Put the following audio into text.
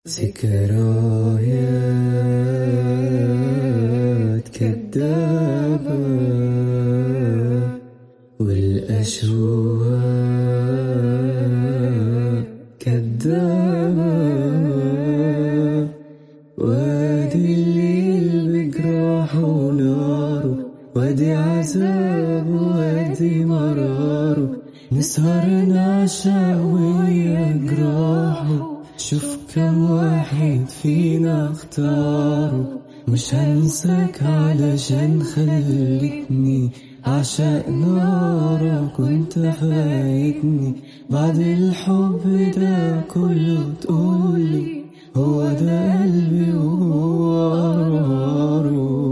ذكريات كدابة والأشواق كدابة وادي الليل بجراحه وناره وادي عذاب وادي مراره نسهر نعشق ويا جراحه شوف كم واحد فينا اختاره مش هنساك علشان خلتني عشق نارك وانت فايتني بعد الحب ده كله تقولي هو ده قلبي وهو قراره